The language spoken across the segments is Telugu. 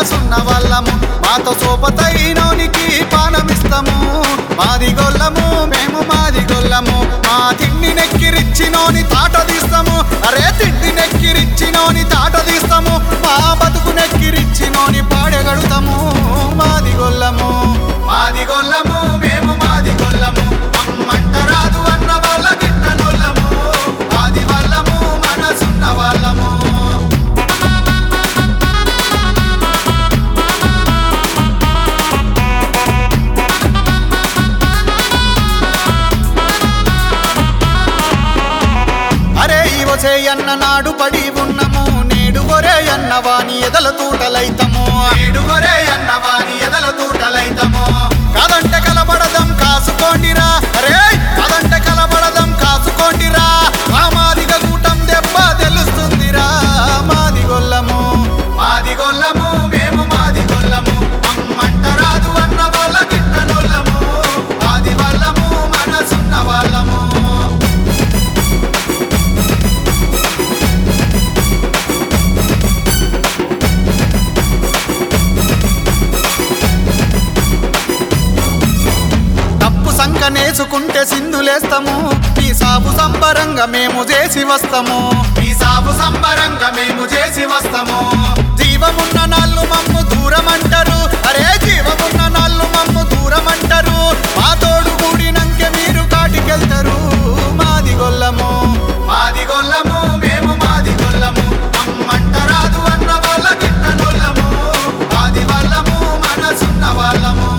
మనసున్న వాళ్ళము మాతో సోపతైనోనికి పానమిస్తాము మాది గొల్లము మేము మాది గొల్లము మా తిండి నెక్కిరిచ్చినోని తాట తీస్తాము అరే తిండి నెక్కిరిచ్చినోని తాట తీస్తాము మా బతుకు నెక్కిరిచ్చినోని పాడగడుతాము మాది గొల్లము మాది గొల్లము మేము మాది గొల్లము అమ్మంట రాదు అన్న వాళ్ళ గిట్టనొల్లము ఆది వాళ్ళము మనసున్న వాళ్ళము అరే ఇవసే అన్న నాడు పడి ఉన్నము నేడు గొరే అన్న వాని ఎదల తూటలైతము నేడు గొరే అన్న వాని ఎదల తూటలైతము కాదంటే కలబడదం కాసుకోండిరా అరే కాదంటే కలబడదం కాసుకోండిరా ఆ మాదిగ కూటం దెబ్బ తెలుస్తుందిరా మాది గొల్లము మాది గొల్లము మేము మాది గొల్లము అమ్మంట రాదు అన్న వాళ్ళ గిట్టనొల్లము ఆది వాళ్ళము మనసున్న వాళ్ళము తప్పు సంకనేసుకుంటే సింధులేస్తాము ఈ సాగు సంబరంగా మేము చేసి వస్తాము ఈ సాగు సంబరంగా మేము చేసి వస్తాము జీవమున్న నాళ్ళు మమ్ము దూరం అంటారు అరే జీవమున్న నాళ్ళు మమ్ము దూరం అంటారు మా తోడు కూడినంకే మీరు కాటికెళ్తారు మాది గొల్లము మాది గొల్లము మేము మాది గొల్లము అమ్మంట రాదు అన్న వాళ్ళ గిట్టనొల్లము ఆది వాళ్ళము మనసున్న వాళ్ళము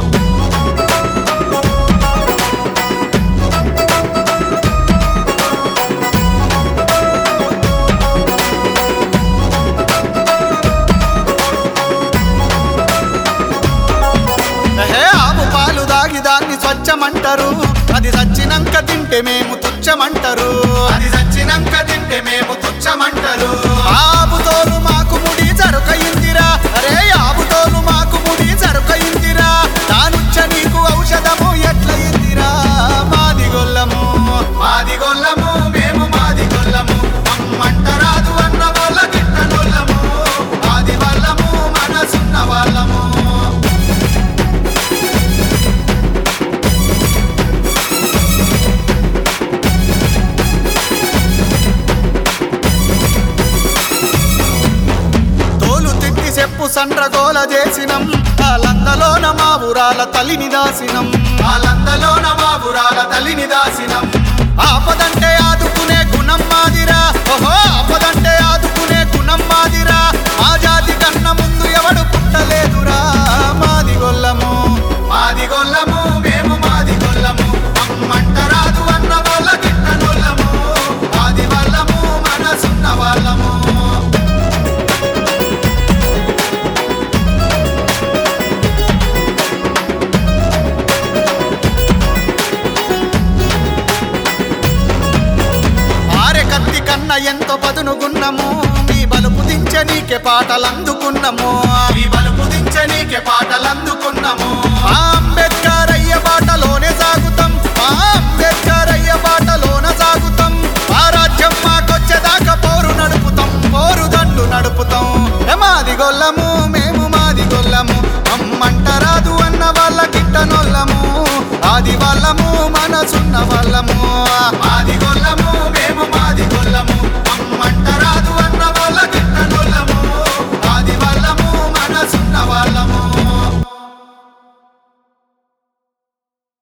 ఏహే, ఆవు పాలు దాగి దాన్ని స్వచ్ఛమంటారు అది చచ్చినంక తింటే మేము తుచ్చమంటారు అది చచ్చినంక తింటే మేము తుచ్చమంటారు ఆవు తోలు మాకు ముడి జరుకయిందిరా అరే ఆవు తోలు మాకు ముడి జరుకయిందిరా దానుచ్చ నీకు ఔషధము ఎట్లయిందిరా మాది గొల్లము మాది గొల్లము మేము మాది గొల్లము అమ్మంట రాదు అన్న వాళ్ళ గిట్టనొల్లము ఆది వాళ్ళము మనసున్న వాళ్ళము తోలు తిట్టి చెప్పు సండ్రగోల చేసినం ఆ లందలోన మా ఊరాల తల్లిని దాసినం ఆ లందలోన మా ఊరాల తల్లిని దాసినం ఆపదంటే ఆదుకునే గుణం మాదిరా ఓహో ఆపదంటే ఆదుకునే గుణం మాదిరా మా జాతి కన్న ముందు ఎవడు పుట్టలేదురా మాది గొల్లము మాది గొల్లము మేము మాది గొల్లము అమ్మంట రాదు అన్న వాళ్ళ గిట్టనొల్లము ఆది వాళ్ళము మనసున్న వాళ్ళము ఆరె కత్తి కన్న ఎంతో పదునుగున్నము మీ బలుపు దించనీకే పాటలందుకున్నము మీ బలుపు దించనీకే పాటలందుకున్నము